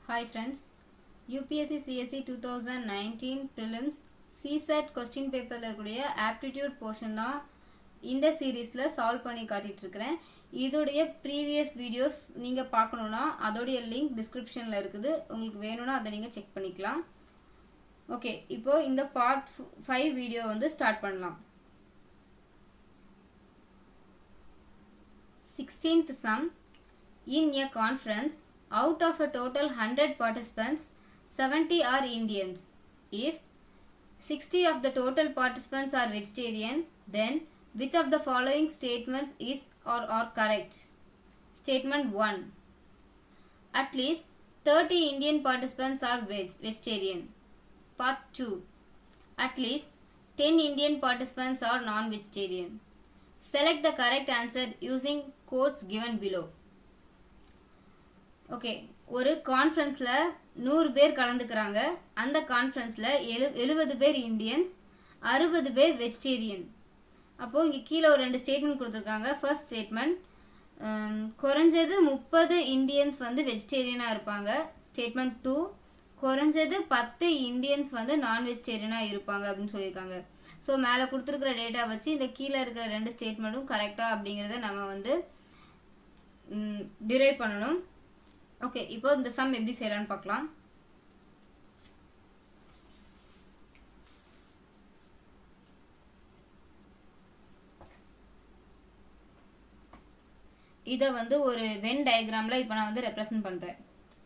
Hi friends, UPSC CSE 2019 prelims CSAT question paperல இருக்கக்கூடிய aptitude portion தான் இந்த சீரீஸில் சால்வ் பண்ணி காட்டிட்டு இருக்கிறேன் இதோடைய ப்ரீவியஸ் வீடியோஸ் நீங்கள் பார்க்கணுன்னா அதோடைய லிங்க் டிஸ்கிரிப்ஷனில் இருக்குது உங்களுக்கு வேணும்னா அதை நீங்கள் செக் பண்ணிக்கலாம் ஓகே இப்போ இந்த பார்ட் ஃபைவ் வீடியோ வந்து ஸ்டார்ட் பண்ணலாம் sixteenth sum In a conference, out of a total 100 participants, 70 are Indians. If 60 of the total participants are vegetarian, then which of the following statements is or are correct? Statement 1. At least 30 Indian participants are veg vegetarian. Part 2. At least 10 Indian participants are non-vegetarian. Select the correct answer using quotes given below. Okay ஒரு கான்ஃபரன்ஸில் நூறு பேர் கலந்துக்கிறாங்க அந்த கான்ஃபரன்ஸில் எழு எழுபது பேர் Indians அறுபது பேர் வெஜிடேரியன் அப்போது இங்கே கீழே ஒரு ரெண்டு ஸ்டேட்மெண்ட் கொடுத்துருக்காங்க ஃபர்ஸ்ட் ஸ்டேட்மெண்ட் குறைஞ்சது முப்பது இந்தியன்ஸ் வந்து வெஜிடேரியனாக இருப்பாங்க ஸ்டேட்மெண்ட் டூ குறைஞ்சது பத்து இந்தியன்ஸ் வந்து நான் வெஜிடேரியனாக இருப்பாங்க அப்படின்னு சொல்லியிருக்காங்க ஸோ மேலே கொடுத்துருக்குற டேட்டா வச்சு இந்த கீழே இருக்கிற ரெண்டு ஸ்டேட்மெண்ட்டும் கரெக்டாக அப்படிங்கிறத நம்ம வந்து டிரைவ் பண்ணணும் ஓகே இப்போ இந்த சம் எப்படி செய்யலான்னு பார்க்கலாம் இதை வந்து ஒரு வென் டயக்ராமில் இப்போ நான் வந்து ரெப்ரசன்ட் பண்ணுறேன்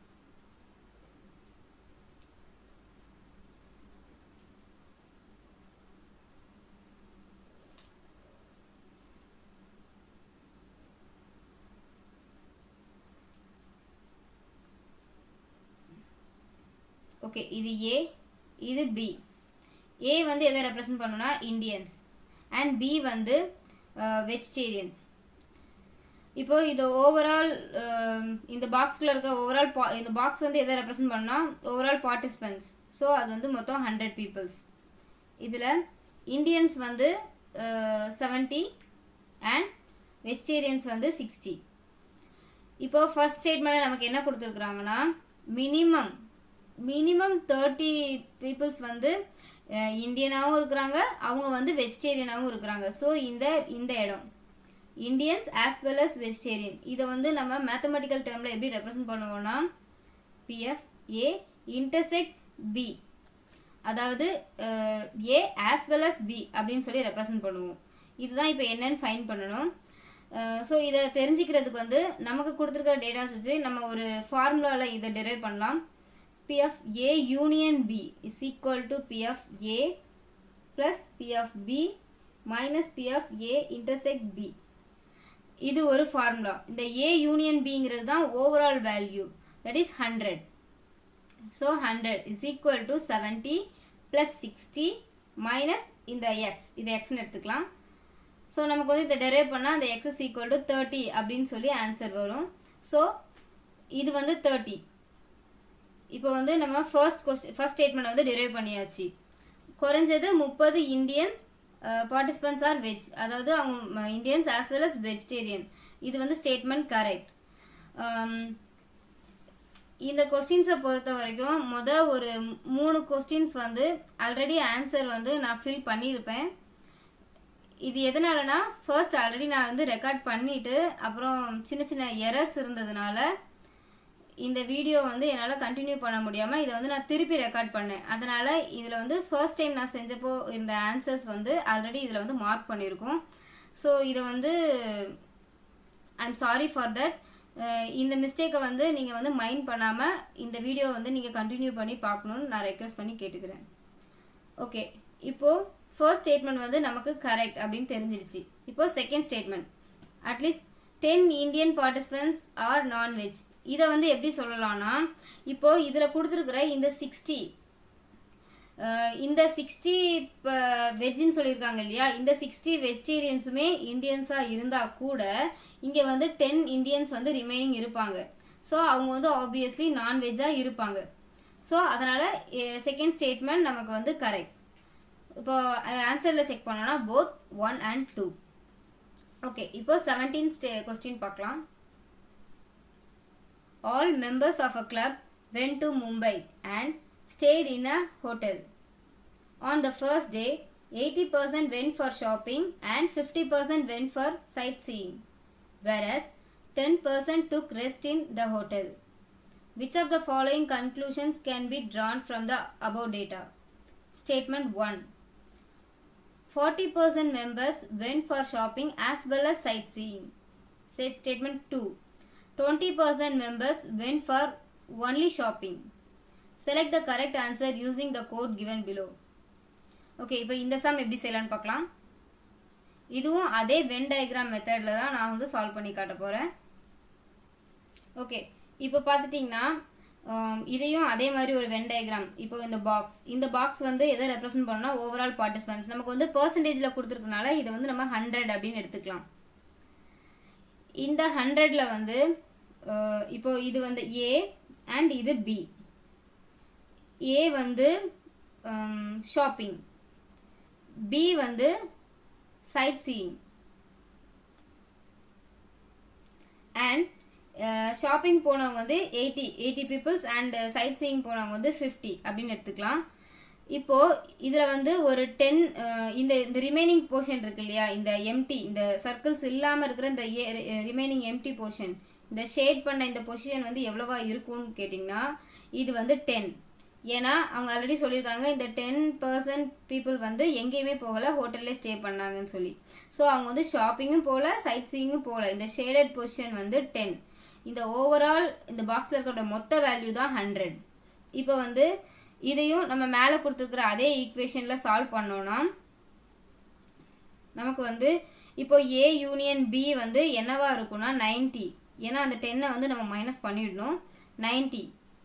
ஓகே இது ஏ இது பி ஏ வந்து எதை ரெப்ரசன்ட் பண்ணுனா இந்தியன்ஸ் அண்ட் பி வந்து வெஜிடேரியன்ஸ் இப்போ இது ஓவரால் இந்த பாக்ஸ்குள்ள இருக்க ஓவரால் பா இந்த பாக்ஸ் வந்து எதை ரெப்ரசன்ட் பண்ணா ஓவரால் பார்ட்டிசிபென்ட்ஸ் ஸோ அது வந்து மொத்தம் ஹண்ட்ரட் பீப்புள்ஸ் இதில் இந்தியன்ஸ் வந்து செவன்ட்டி அண்ட் வெஜிடேரியன்ஸ் வந்து சிக்ஸ்டி இப்போ ஃபர்ஸ்ட் ஸ்டேட்மெண்ட்டில் நமக்கு என்ன கொடுத்துருக்குறாங்கன்னா மினிமம் மினிமம் தேர்ட்டி பீப்புள்ஸ் வந்து இந்தியனாகவும் இருக்கிறாங்க அவங்க வந்து வெஜிடேரியனாகவும் இருக்கிறாங்க ஸோ இந்த இந்த இடம் Indians as well as vegetarian இதை வந்து நம்ம மேத்தமெட்டிக்கல் டேர்மில் எப்படி ரெப்ரசன்ட் பண்ணுவோம்னா பிஎஃப் ஏ இன்டர்செக்ட் பி அதாவது A as well as B அப்படின்னு சொல்லி ரெப்ரசன்ட் பண்ணுவோம் இதுதான் இப்போ என்னன்னு ஃபைன் பண்ணணும் ஸோ இதை தெரிஞ்சுக்கிறதுக்கு வந்து நமக்கு கொடுத்துருக்கிற டேட்டாஸ் வச்சு நம்ம ஒரு ஃபார்முலாவில் இதை டெரைவ் பண்ணலாம் P of A union B is equal to P of A plus P of B minus P of A intersect B. இது ஒரு ஃபார்முலா இந்த A union Bங்கிறது தான் overall value that is 100. So 100 is equal to 70 plus 60 minus இந்த x இது x எடுத்துக்கலாம் so நமக்கு வந்து இதை டெரைவ் பண்ணால் அந்த x is equal to 30 அப்படின்னு சொல்லி ஆன்சர் வரும் ஸோ இது வந்து 30 இப்போ வந்து நம்ம ஃபர்ஸ்ட் கொஸ்டின் ஃபர்ஸ்ட் ஸ்டேட்மெண்ட் வந்து டிரைவ் பண்ணியாச்சு குறைஞ்சது முப்பது இந்தியன்ஸ் பார்ட்டிசிபென்ட்ஸ் ஆர் வெஜ் அதாவது அவங்க Indians as well as vegetarian இது வந்து ஸ்டேட்மெண்ட் கரெக்ட் இந்த கொஸ்டின்ஸை பொறுத்த வரைக்கும் மொதல் ஒரு மூணு கொஸ்டின்ஸ் வந்து ஆல்ரெடி ஆன்சர் வந்து நான் ஃபில் பண்ணியிருப்பேன் இது எதனாலனா ஃபர்ஸ்ட் ஆல்ரெடி நான் வந்து ரெக்கார்ட் பண்ணிவிட்டு அப்புறம் சின்ன சின்ன எரர்ஸ் இருந்ததுனால இந்த வீடியோ வந்து என்னால் கண்டினியூ பண்ண முடியாமல் இதை வந்து நான் திருப்பி ரெக்கார்ட் பண்ணேன் அதனால் இதில் வந்து ஃபர்ஸ்ட் டைம் நான் செஞ்சப்போ இந்த ஆன்சர்ஸ் வந்து ஆல்ரெடி இதில் வந்து மார்க் பண்ணியிருக்கோம் ஸோ இதை வந்து I am sorry for that இந்த மிஸ்டேக்கை வந்து நீங்கள் வந்து மைண்ட் பண்ணாமல் இந்த வீடியோ வந்து நீங்கள் கண்டினியூ பண்ணி பார்க்கணுன்னு நான் ரெக்வஸ்ட் பண்ணி கேட்டுக்கிறேன் ஓகே இப்போது ஃபர்ஸ்ட் ஸ்டேட்மெண்ட் வந்து நமக்கு கரெக்ட் அப்படின்னு தெரிஞ்சிருச்சு இப்போது second statement at least ten Indian participants are nonveg இதை வந்து எப்படி சொல்லலாம்னா இப்போ இதில் கொடுத்துருக்குற இந்த சிக்ஸ்டி இந்த சிக்ஸ்டி இப்போ வெஜ்ஜின்னு சொல்லியிருக்காங்க இல்லையா இந்த சிக்ஸ்டி வெஜிடேரியன்ஸுமே இந்தியன்ஸாக இருந்தால் கூட இங்கே வந்து டென் இந்தியன்ஸ் வந்து ரிமைனிங் இருப்பாங்க ஸோ அவங்க வந்து ஆப்வியஸ்லி நான்வெஜ்ஜாக இருப்பாங்க ஸோ அதனால் செகண்ட் ஸ்டேட்மெண்ட் நமக்கு வந்து கரெக்ட் இப்போ ஆன்சரில் செக் பண்ணோன்னா both one and two okay இப்போ செவன்டீன் ஸ்டே கொஸ்டின் பார்க்கலாம் all members of a club went to Mumbai and stayed in a hotel. On the first day, 80% went for shopping and 50% went for sightseeing, whereas 10% took rest in the hotel. Which of the following conclusions can be drawn from the above data? Statement 1. 40% members went for shopping as well as sightseeing. Say statement 2. 20% members went for only shopping. Select the correct answer using the code given below. Okay இப்போ இந்த some எப்படி செய்யலான்னு பார்க்கலாம் இதுவும் அதே Venn diagram மெத்தடில் தான் நான் வந்து சால்வ் பண்ணி காட்ட போகிறேன் ஓகே இப்போ பார்த்துட்டிங்கன்னா ஆம், இதையும் அதே மாதிரி ஒரு வென் டயக்ராம் இப்போ இந்த பாக்ஸ் இந்த பாக்ஸ் வந்து எதை ரெப்ரசென்ட் பண்ணோம்னா ஓவரால் பார்ட்டிசிபென்ட்ஸ் நமக்கு வந்து பர்சன்டேஜில் கொடுத்துருக்கனால இதை வந்து நம்ம ஹண்ட்ரட் அப்படின்னு எடுத்துக்கலாம் இந்த ஹண்ட்ரடில் வந்து அஹ், இப்போ இது வந்து ஏ அண்ட் இது பி ஏ வந்து ஷாப்பிங் பி வந்து சைட் சீயிங் அண்ட் ஷாப்பிங் போனவங்க வந்து eighty eighty peoples and sightseeing போனவங்க வந்து ஃபிஃப்டி அப்படின்னு எடுத்துக்கலாம் இப்போ இதில் வந்து ஒரு டென் இந்த இந்த ரிமைனிங் போர்ஷன் இருக்கு இல்லையா இந்த எம்டி இந்த சர்க்கிள்ஸ் இல்லாமல் இருக்கிற இந்த ரிமைனிங் எம்டி போர்ஷன் இந்த ஷேட் பண்ண இந்த பொசிஷன் வந்து எவ்வளவா இருக்கும்னு கேட்டிங்கன்னா இது வந்து டென் ஏன்னா அவங்க ஆல்ரெடி சொல்லியிருக்காங்க இந்த டென் பர்சன்ட் பீப்புள் வந்து எங்கேயுமே போகல ஹோட்டல்லே ஸ்டே பண்ணாங்கன்னு சொல்லி ஸோ அவங்க வந்து ஷாப்பிங்கும் போகல சைட் சீயிங்கும் போகல இந்த ஷேடட் பொசிஷன் வந்து டென் இந்த ஓவரால் இந்த பாக்ஸில் இருக்கிற மொத்த வேல்யூ தான் ஹண்ட்ரட் இப்போ வந்து இதையும் நம்ம மேலே கொடுத்துருக்குற அதே ஈக்குவேஷனில் சால்வ் பண்ணோம்னா நமக்கு வந்து இப்போ ஏ யூனியன் பி வந்து என்னவா இருக்கும்னா 90 ஏன்னா அந்த டென்னை வந்து நம்ம மைனஸ் பண்ணிடணும் 90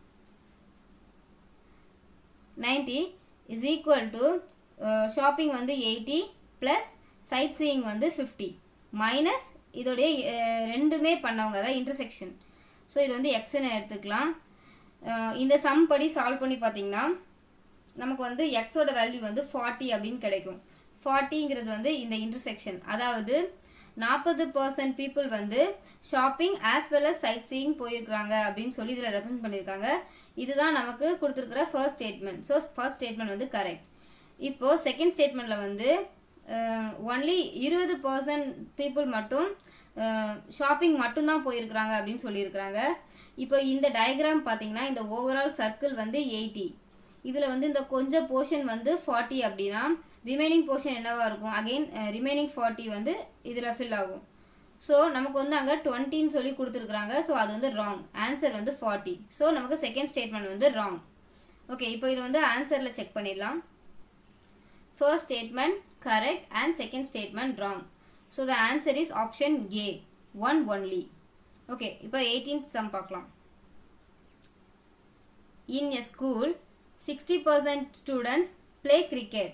90 இஸ் ஈக்குவல் டு ஷாப்பிங் வந்து எயிட்டி ப்ளஸ் சைட் சீயிங் வந்து ஃபிஃப்டி மைனஸ் இதோடைய அஹ், ரெண்டுமே பண்ணவங்க அதாவது இன்டர்செக்ஷன் ஸோ இது வந்து எக்ஸ்ன்னு எடுத்துக்கலாம் அஹ், இந்த சம் படி சால்வ் பண்ணி பார்த்தீங்கன்னா நமக்கு வந்து எக்ஸோட வேல்யூ வந்து ஃபார்ட்டி அப்படின்னு கிடைக்கும் ஃபார்ட்டிங்கிறது வந்து இந்த இன்டர்செக்ஷன் அதாவது நாற்பது பர்சன்ட் பீப்புள் வந்து shopping as well as sightseeing போயிருக்கிறாங்க அப்படின்னு சொல்லி இதில் ரெப்ரசென்ட் பண்ணியிருக்காங்க இதுதான் நமக்கு கொடுத்துருக்கிற first statement so first statement வந்து கரெக்ட் இப்போ செகண்ட் ஸ்டேட்மெண்ட்டில் வந்து ஒன்லி இருபது பர்சன்ட் பீப்புள் மட்டும் ஷாப்பிங் மட்டும்தான் போயிருக்கிறாங்க அப்படின்னு சொல்லியிருக்கிறாங்க இப்போ இந்த டயக்ராம் பார்த்தீங்கன்னா இந்த ஓவரால் சர்க்கிள் வந்து எயிட்டி இதில் வந்து இந்த கொஞ்சம் போர்ஷன் வந்து ஃபார்ட்டி அப்படின்னா ரிமைனிங் போர்ஷன் என்னவா இருக்கும் அகெயின் ரிமைனிங் ஃபார்ட்டி வந்து இதில் ஃபில் ஆகும் ஸோ நமக்கு வந்து அங்கே டுவெண்ட்டின்னு சொல்லி கொடுத்துருக்குறாங்க ஸோ அது வந்து ராங் ஆன்சர் வந்து ஃபார்ட்டி ஸோ நமக்கு செகண்ட் ஸ்டேட்மெண்ட் வந்து ராங் ஓகே இப்போ இது வந்து ஆன்சரில் செக் பண்ணிடலாம் first statement correct and second statement wrong so the answer is option A one only okay இப்போ எயிட்டீன்த் சம் பார்க்கலாம் In a school, 60% students play cricket.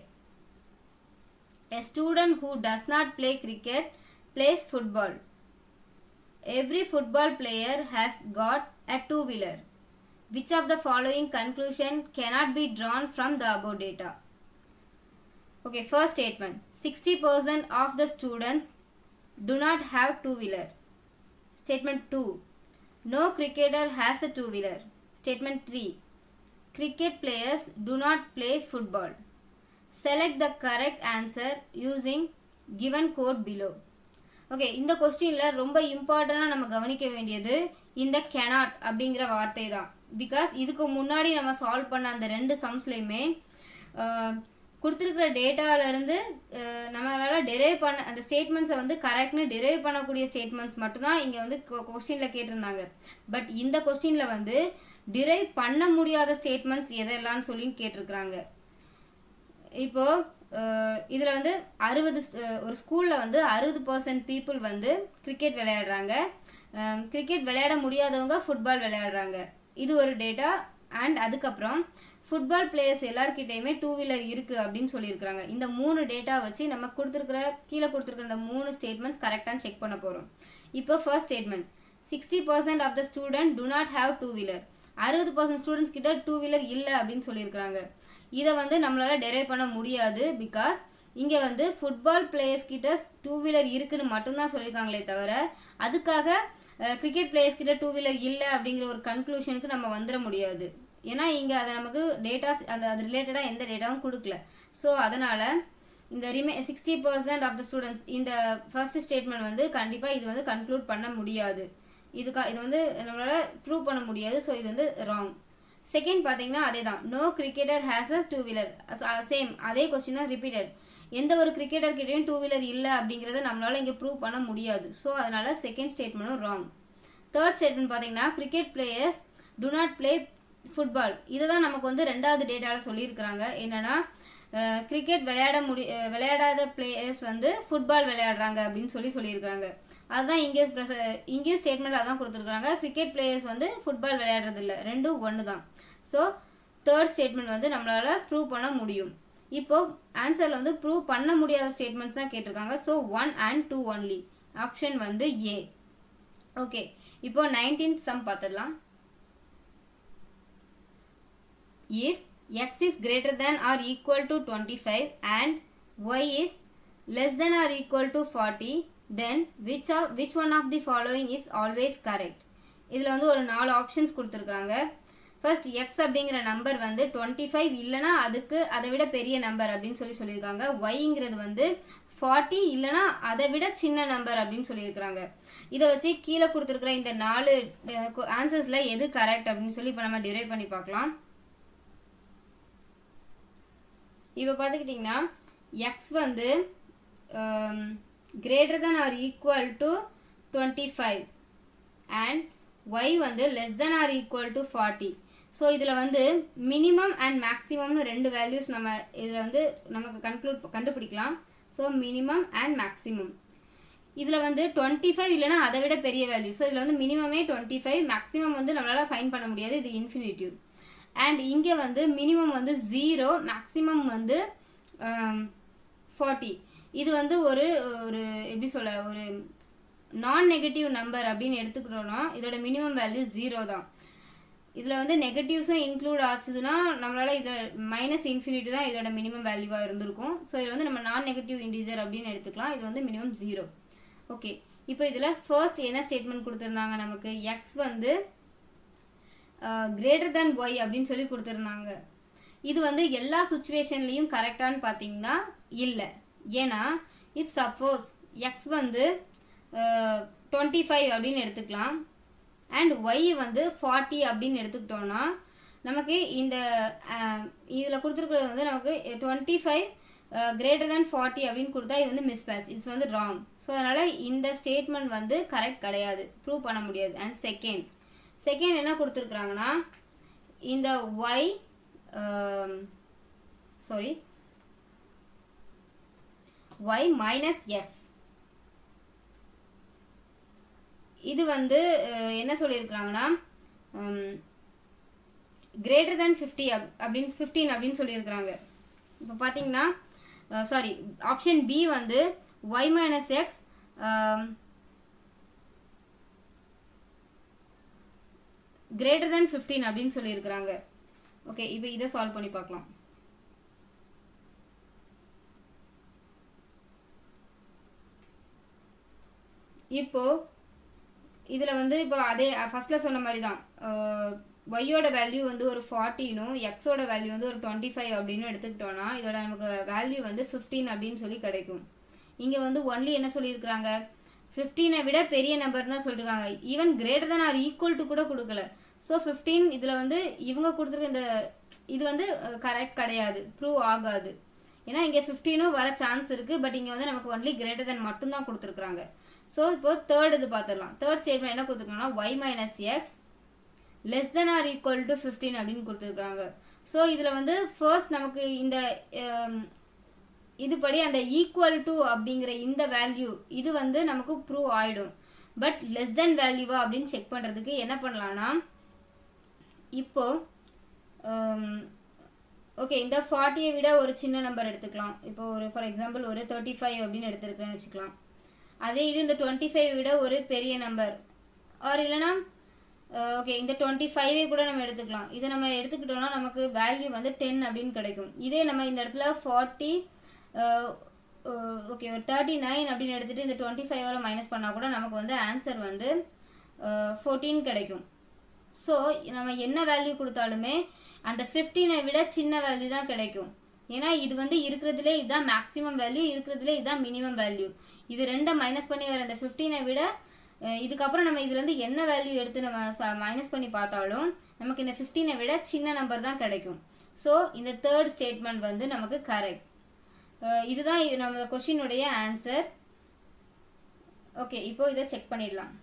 A student who does not play cricket plays football. Every football player has got a two wheeler. Which of the following conclusion cannot be drawn from the above data? Okay, first statement 60% of the students do not have two wheeler. Statement 2 No cricketer has a two wheeler. Statement 3 Cricket players do not play football. Select the correct answer using given code below. Okay இந்த கொஸ்டினில் ரொம்ப இம்பார்ட்டண்டாக நம்ம கவனிக்க வேண்டியது இந்த cannot அப்படிங்கிற வார்த்தை தான் பிகாஸ் இதுக்கு முன்னாடி நம்ம சால்வ் பண்ண அந்த ரெண்டு சம்ஸ்லையுமே கொடுத்துருக்கிற டேட்டாவிலேருந்து நம்மளால் டெரைவ் பண்ண அந்த ஸ்டேட்மெண்ட்ஸை வந்து கரெக்ட்னு டெரைவ் பண்ணக்கூடிய ஸ்டேட்மெண்ட்ஸ் மட்டும்தான் இங்கே வந்து கொஸ்டினில் கேட்டிருந்தாங்க பட் இந்த கொஸ்டினில் வந்து டிரைவ் பண்ண முடியாத ஸ்டேட்மெண்ட்ஸ் எதெல்லாம்னு சொல்லி கேட்டிருக்கிறாங்க இப்போ அஹ், இதுல வந்து அறுபது ஒரு ஸ்கூல்ல வந்து அறுபது பர்சன்ட் பீப்புள் வந்து கிரிக்கெட் விளையாடுறாங்க கிரிக்கெட் விளையாட முடியாதவங்க ஃபுட்பால் விளையாடுறாங்க இது ஒரு டேட்டா அண்ட் அதுக்கப்புறம் ஃபுட்பால் பிளேயர்ஸ் எல்லார்கிட்டயுமே டூ வீலர் இருக்கு அப்படின்னு சொல்லியிருக்கிறாங்க இந்த மூணு டேட்டா வச்சு நம்ம கொடுத்துருக்குற கீழே கொடுத்துருக்குற இந்த மூணு ஸ்டேட்மெண்ட்ஸ் கரெக்டானு செக் பண்ண போறோம் இப்போ first statement sixty percent of the student do not have two wheeler அறுபது பர்சன்ட் ஸ்டூடெண்ட்ஸ் கிட்ட டூ வீலர் இல்லை அப்படின்னு சொல்லியிருக்கிறாங்க இதை வந்து நம்மளால டெரைவ் பண்ண முடியாது பிகாஸ் இங்கே வந்து ஃபுட்பால் பிளேயர்ஸ் கிட்ட டூ வீலர் இருக்குன்னு மட்டும்தான் சொல்லியிருக்காங்களே தவிர அதுக்காக கிரிக்கெட் பிளேயர்ஸ் கிட்ட டூ வீலர் இல்லை அப்படிங்கிற ஒரு கன்க்ளூஷனுக்கு நம்ம வந்துட முடியாது ஏன்னா இங்கே அதை நமக்கு டேட்டாஸ் அந்த அது ரிலேட்டடாக எந்த டேட்டாவும் கொடுக்கல ஸோ அதனால் இந்த ரிமே sixty percent of the students இந்த ஃபர்ஸ்ட் ஸ்டேட்மெண்ட் வந்து கண்டிப்பாக இது வந்து கன்க்ளூட் பண்ண முடியாது இதுக்கா இது வந்து நம்மளால் ப்ரூவ் பண்ண முடியாது ஸோ இது வந்து ராங் செகண்ட் பார்த்தீங்கன்னா அதே தான் no cricketer has a two wheeler same அதே கொஸ்டின் தான் ரிப்பீட்டட் எந்த ஒரு கிரிக்கெட்டர் கிட்டேயும் டூ வீலர் இல்லை அப்படிங்கிறத நம்மளால இங்கே ப்ரூவ் பண்ண முடியாது ஸோ அதனால செகண்ட் ஸ்டேட்மெண்ட்டும் ராங் தேர்ட் ஸ்டேட்மெண்ட் பார்த்தீங்கன்னா cricket players do not play football இதை தான் நமக்கு வந்து ரெண்டாவது டேட்டாவில் சொல்லியிருக்கிறாங்க என்னன்னா கிரிக்கெட் விளையாட முடி அஹ் விளையாடாத பிளேயர்ஸ் வந்து ஃபுட்பால் விளையாடுறாங்க அப்படின்னு சொல்லி சொல்லியிருக்காங்க அதுதான் இங்கே ப்ளஸ் இங்கேயும் ஸ்டேட்மெண்ட் அதான் கொடுத்துருக்காங்க கிரிக்கெட் பிளேயர்ஸ் வந்து ஃபுட்பால் விளையாடுறது இல்லை ரெண்டும் ஒன்று தான் ஸோ தேர்ட் ஸ்டேட்மெண்ட் வந்து நம்மளால் ப்ரூவ் பண்ண முடியும் இப்போ ஆன்சரில் வந்து ப்ரூவ் பண்ண முடியாத ஸ்டேட்மெண்ட்ஸ் தான் கேட்டிருக்காங்க so one and two only option வந்து ஏ ஓகே இப்போ நைன்டீன்த் சம் பார்த்துடலாம் if x is greater than or equal to 25 and y is less than or equal to 40 then which of which one of the following is always correct இதில் வந்து ஒரு நாலு options கொடுத்துருக்காங்க first x அப்படிங்கிற number வந்து twenty five இல்லைனா அதுக்கு அதை விட பெரிய நம்பர் அப்படின்னு சொல்லி சொல்லியிருக்காங்க ஒய்ங்கிறது வந்து ஃபார்ட்டி இல்லைனா அதை விட சின்ன நம்பர் அப்படின்னு சொல்லியிருக்கிறாங்க இதை வச்சு கீழே கொடுத்துருக்குற இந்த நாலு ஆன்சர்ஸில் எது கரெக்ட் அப்படின்னு சொல்லி இப்போ நம்ம டிரைவ் பண்ணி பார்க்கலாம் இப்போ பார்த்துக்கிட்டிங்கன்னா எக்ஸ் வந்து greater than or equal to twenty five and y வந்து less than or equal to forty so இதில் வந்து மினிமம் அண்ட் மேக்ஸிமம்னு ரெண்டு வேல்யூஸ் நம்ம இதில் வந்து நமக்கு கன்க்ளூட் கண்டுபிடிக்கலாம் ஸோ மினிமம் அண்ட் மேக்ஸிமம் இதில் வந்து டுவெண்ட்டி ஃபைவ் இல்லைனா அதை விட பெரிய வேல்யூ ஸோ இதில் வந்து மினிமமே டுவெண்ட்டி ஃபைவ் மேக்ஸிமம் வந்து நம்மளால் ஃபைன் பண்ண முடியாது இது இன்ஃபினிட்டிவ் அண்ட் இங்கே வந்து மினிமம் வந்து ஜீரோ மேக்ஸிமம் வந்து ஃபார்ட்டி இது வந்து ஒரு ஒரு எப்படி சொல்ல ஒரு நான் நெகட்டிவ் நம்பர் அப்படின்னு எடுத்துக்கிட்டோம்னா இதோட மினிமம் வேல்யூ ஜீரோ தான் இதில் வந்து நெகட்டிவ்ஸும் இன்க்ளூட் ஆச்சுதுன்னா நம்மளால் இதில் மைனஸ் இன்ஃபினிட்டி தான் இதோட மினிமம் வேல்யூவாக இருந்திருக்கும் ஸோ இதில் வந்து நம்ம நான் நெகட்டிவ் இன்டீஜர் அப்படின்னு எடுத்துக்கலாம் இது வந்து மினிமம் ஜீரோ ஓகே இப்போ இதில் ஃபர்ஸ்ட் என்ன ஸ்டேட்மெண்ட் கொடுத்துருந்தாங்க நமக்கு எக்ஸ் வந்து கிரேட்டர் தேன் ஒய் அப்படின்னு சொல்லி கொடுத்துருந்தாங்க இது வந்து எல்லா சுச்சுவேஷன்லேயும் கரெக்டானு பார்த்தீங்கன்னா இல்லை ஏன்னா இஃப் சப்போஸ் எக்ஸ் வந்து டுவெண்ட்டி ஃபைவ் அப்படின்னு எடுத்துக்கலாம் அண்ட் ஒய் வந்து ஃபார்ட்டி அப்படின்னு எடுத்துக்கிட்டோம்னா நமக்கு இந்த இதில் கொடுத்துருக்கிறது வந்து நமக்கு twenty five greater than forty அப்படின்னு கொடுத்தா இது வந்து மிஸ் மேட்ச் இட்ஸ் வந்து ராங் ஸோ அதனால் இந்த ஸ்டேட்மெண்ட் வந்து கரெக்ட் கிடையாது ப்ரூவ் பண்ண முடியாது அண்ட் செகண்ட் செகண்ட் என்ன கொடுத்துருக்குறாங்கன்னா இந்த y sorry y minus x இது வந்து என்ன சொல்லியிருக்கிறாங்கன்னா கிரேட்டர் தேன் ஃபிஃப்டி அப் அப்படின்னு ஃபிஃப்டீன் அப்படின்னு சொல்லியிருக்கிறாங்க இப்போ பார்த்தீங்கன்னா சாரி ஆப்ஷன் பி வந்து y minus x greater than fifteen அப்படின்னு சொல்லியிருக்கிறாங்க ஓகே இப்போ இதை சால்வ் பண்ணி பார்க்கலாம் இப்போ இதில் வந்து இப்போ அதே ஃபர்ஸ்ட்டில் சொன்ன மாதிரி தான் ஒய்யோட வேல்யூ வந்து ஒரு ஃபார்ட்டினும் எக்ஸோட வேல்யூ வந்து ஒரு டுவெண்ட்டி ஃபைவ் அப்படின்னு எடுத்துக்கிட்டோன்னா இதோட நமக்கு வேல்யூ வந்து ஃபிஃப்டீன் அப்படின்னு சொல்லி கிடைக்கும் இங்கே வந்து ஒன்லி என்ன சொல்லியிருக்கிறாங்க ஃபிஃப்டீனை விட பெரிய நம்பர் தான் சொல்லியிருக்காங்க ஈவன் கிரேட்டர் தான் ஆர் ஈக்குவல் டு கூட கொடுக்கல ஸோ ஃபிஃப்டீன் இதில் வந்து இவங்க கொடுத்துருக்க இந்த இது வந்து கரெக்ட் கிடையாது ப்ரூவ் ஆகாது ஏன்னா இங்கே ஃபிஃப்டீனும் வர சான்ஸ் இருக்குது பட் இங்கே வந்து நமக்கு ஒன்லி கிரேட்டர் தென் மட்டும்தான் கொடுத்துருக்குறாங்க ஸோ இப்போ தேர்ட் இது பார்த்துடலாம் தேர்ட் ஸ்டேட்மெண்ட் என்ன கொடுத்துருக்காங்கன்னா y minus x less than or equal to fifteen அப்படின்னு கொடுத்துருக்காங்க ஸோ இதில் வந்து ஃபர்ஸ்ட் நமக்கு இந்த இதுபடி அந்த ஈக்குவல் டு அப்படிங்கிற இந்த வேல்யூ இது வந்து நமக்கு ப்ரூவ் ஆயிடும் பட் லெஸ் தென் வேல்யூவா அப்படின்னு செக் பண்ணுறதுக்கு என்ன பண்ணலான்னா இப்போ ஓகே இந்த ஃபார்ட்டியை விட ஒரு சின்ன நம்பர் எடுத்துக்கலாம் இப்போ ஒரு ஃபார் எக்ஸாம்பிள் ஒரு தேர்ட்டி ஃபைவ் அப்படின்னு எடுத்துருக்கேன்னு வச்சுக்கலாம் அதே இது இந்த டுவெண்ட்டி ஃபைவ் விட ஒரு பெரிய நம்பர் ஆர் இல்லைனா ஓகே இந்த டுவெண்ட்டி ஃபைவே கூட நம்ம எடுத்துக்கலாம் இதை நம்ம எடுத்துக்கிட்டோம்னா நமக்கு வேல்யூ வந்து டென் அப்படின்னு கிடைக்கும் இதே நம்ம இந்த இடத்துல ஃபார்ட்டி ஓகே ஒரு தேர்ட்டி நைன் அப்படின்னு எடுத்துகிட்டு இந்த டுவெண்ட்டி ஃபைவோட மைனஸ் பண்ணால் கூட நமக்கு வந்து ஆன்சர் வந்து ஃபோர்டீன் கிடைக்கும் ஸோ நம்ம என்ன வேல்யூ கொடுத்தாலுமே அந்த ஃபிஃப்டீனை விட சின்ன வேல்யூ தான் கிடைக்கும் ஏன்னா இது வந்து இருக்கிறதுலே இதுதான் மேக்ஸிமம் வேல்யூ இருக்கிறதுலே இதுதான் மினிமம் வேல்யூ இது ரெண்டை மைனஸ் பண்ணி வர அந்த ஃபிஃப்டீனை விட அஹ், இதுக்கப்புறம் நம்ம இதுலேருந்து என்ன வேல்யூ எடுத்து நம்ம மைனஸ் பண்ணி பார்த்தாலும் நமக்கு இந்த ஃபிஃப்டீனை விட சின்ன நம்பர் தான் கிடைக்கும் ஸோ இந்த தேர்ட் ஸ்டேட்மெண்ட் வந்து நமக்கு கரெக்ட் இதுதான் இது நம்ம கொஷினுடைய ஆன்சர் ஓகே இப்போ இதை செக் பண்ணிடலாம்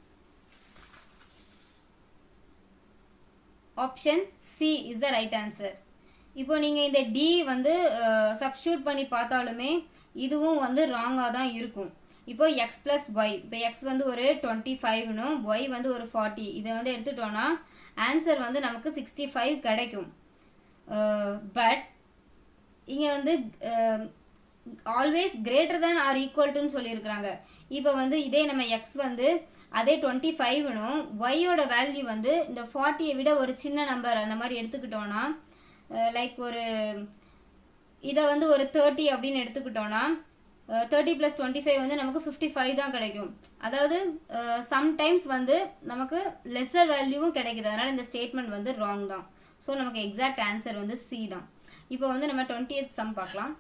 option C is the right answer இப்போ நீங்கள் இந்த டி வந்து சப்ஸ்டியூட் பண்ணி பார்த்தாலுமே இதுவும் வந்து ராங்காக தான் இருக்கும் இப்போ எக்ஸ் ப்ளஸ் ஒய் இப்போ எக்ஸ் வந்து ஒரு டுவெண்ட்டி ஃபைவ்னும் ஒய் வந்து ஒரு ஃபார்ட்டி இதை வந்து எடுத்துட்டோன்னா ஆன்சர் வந்து நமக்கு சிக்ஸ்டி ஃபைவ் கிடைக்கும் பட் இங்கே வந்து always greater than or equal டுன்னு சொல்லியிருக்கிறாங்க இப்போ வந்து இதே நம்ம எக்ஸ் வந்து அதே டுவெண்ட்டி ஃபைவ்னும் ஒய்யோட வேல்யூ வந்து இந்த ஃபார்ட்டியை விட ஒரு சின்ன நம்பர் அந்த மாதிரி எடுத்துக்கிட்டோன்னா லைக் ஒரு இதை வந்து ஒரு தேர்ட்டி அப்படின்னு எடுத்துக்கிட்டோன்னா தேர்ட்டி ப்ளஸ் டுவெண்ட்டி ஃபைவ் வந்து நமக்கு ஃபிஃப்டி ஃபைவ் தான் கிடைக்கும் அதாவது சம்டைம்ஸ் வந்து நமக்கு லெஸ்ஸர் வேல்யூவும் கிடைக்குது அதனால் இந்த ஸ்டேட்மெண்ட் வந்து ராங் தான் ஸோ நமக்கு எக்ஸாக்ட் ஆன்சர் வந்து சி தான் இப்போ வந்து நம்ம டுவெண்ட்டி சம் பார்க்கலாம்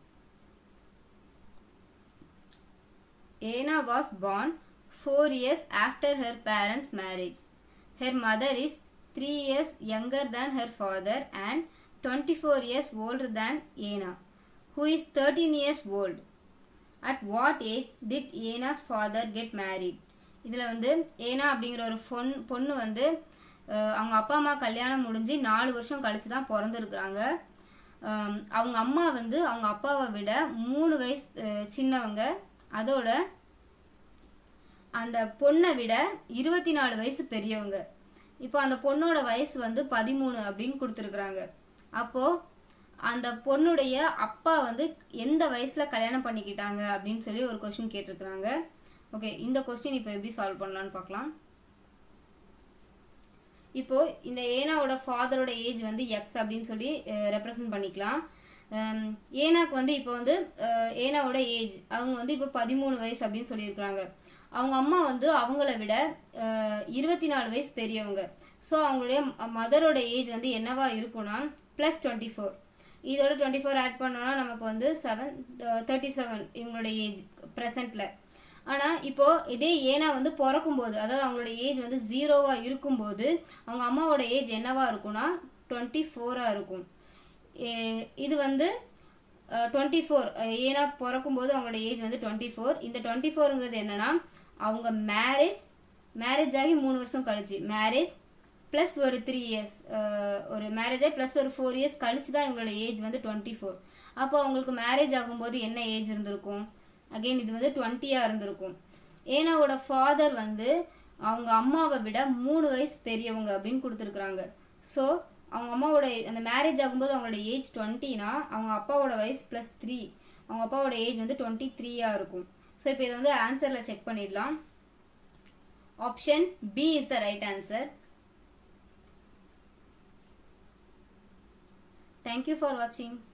Anna was born four years after her parents' marriage. Her mother is three years younger than her father and 24 years older than Anna, who is 13 years old. At what age did Anna's father get married? இதில் வந்து ஏனா அப்படிங்கிற ஒரு பொன் பொண்ணு வந்து அஹ், அவங்க அப்பா அம்மா கல்யாணம் முடிஞ்சு நாலு வருஷம் கழிச்சு தான் பிறந்திருக்கிறாங்க அம், அவங்க அம்மா வந்து அவங்க அப்பாவை விட மூணு வயசு அஹ், சின்னவங்க அதோட அந்த பொண்ணை விட இருபத்தி நாலு வயசு பெரியவங்க இப்போ அந்த பொண்ணோட வயசு வந்து பதிமூணு அப்படின்னு கொடுத்துருக்குறாங்க அப்போ அந்த பொண்ணுடைய அப்பா வந்து எந்த வயசுல கல்யாணம் பண்ணிக்கிட்டாங்க அப்படின்னு சொல்லி ஒரு கொஸ்டின் கேட்டிருக்கிறாங்க ஓகே இந்த கொஸ்டின் இப்போ எப்படி சால்வ் பண்ணலாம்னு பார்க்கலாம் இப்போ இந்த ஏனாவோட ஃபாதரோட ஏஜ் வந்து எக்ஸ் அப்படின்னு சொல்லி ரெப்ரசன்ட் பண்ணிக்கலாம் ஹம், ஏனாக்கு வந்து இப்போ வந்து அஹ், ஏனாவோட ஏஜ் அவங்க வந்து இப்போ பதிமூணு வயசு அப்படின்னு சொல்லியிருக்கிறாங்க அவங்க அம்மா வந்து அவங்கள விட இருபத்தி நாலு வயசு பெரியவங்க ஸோ அவங்களுடைய மதரோட ஏஜ் வந்து என்னவா இருக்கும்னா ப்ளஸ் டுவெண்ட்டி ஃபோர் இதோட டுவெண்ட்டி ஃபோர் ஆட் பண்ணோம்னா நமக்கு வந்து செவன் தேர்ட்டி செவன் இவங்களோட ஏஜ் ப்ரெசண்ட்டில் ஆனால் இப்போ இதே ஏனா வந்து பிறக்கும்போது அதாவது அவங்களோட ஏஜ் வந்து ஜீரோவாக இருக்கும்போது அவங்க அம்மாவோட ஏஜ் என்னவா இருக்கும்னா டுவெண்ட்டி ஃபோராக இருக்கும் ஏ- இது வந்து டுவெண்ட்டி ஃபோர் ஏன்னா பிறக்கும்போது அவங்களோட ஏஜ் வந்து டுவெண்ட்டி ஃபோர் இந்த டுவெண்ட்டி ஃபோருங்கிறது என்னன்னா அவங்க மேரேஜ் மேரேஜ் ஆகி மூணு வருஷம் கழிச்சு மேரேஜ் ப்ளஸ் ஒரு த்ரீ இயர்ஸ் ஒரு மேரேஜ் ஆகி ப்ளஸ் ஒரு ஃபோர் இயர்ஸ் கழிச்சு தான் இவங்களோட ஏஜ் வந்து டுவெண்ட்டி ஃபோர் அப்போ அவங்களுக்கு மேரேஜ் ஆகும்போது என்ன ஏஜ் இருந்திருக்கும் அகைன் இது வந்து டுவெண்ட்டியாக இருந்திருக்கும் ஏனாவோட ஃபாதர் வந்து அவங்க அம்மாவை விட மூணு வயசு பெரியவங்க அப்படின்னு கொடுத்துருக்குறாங்க ஸோ அவங்க அம்மாவோட அந்த மேரேஜ் ஆகும்போது அவங்களோட ஏஜ் டுவெண்ட்டினா அவங்க அப்பாவோட வயசு ப்ளஸ் த்ரீ அவங்க அப்பாவோட ஏஜ் வந்து டுவெண்ட்டி த்ரீயாக இருக்கும் ஸோ இப்போ இதை வந்து ஆன்சரில் செக் பண்ணிடலாம் option B is the right answer thank you for வாட்சிங்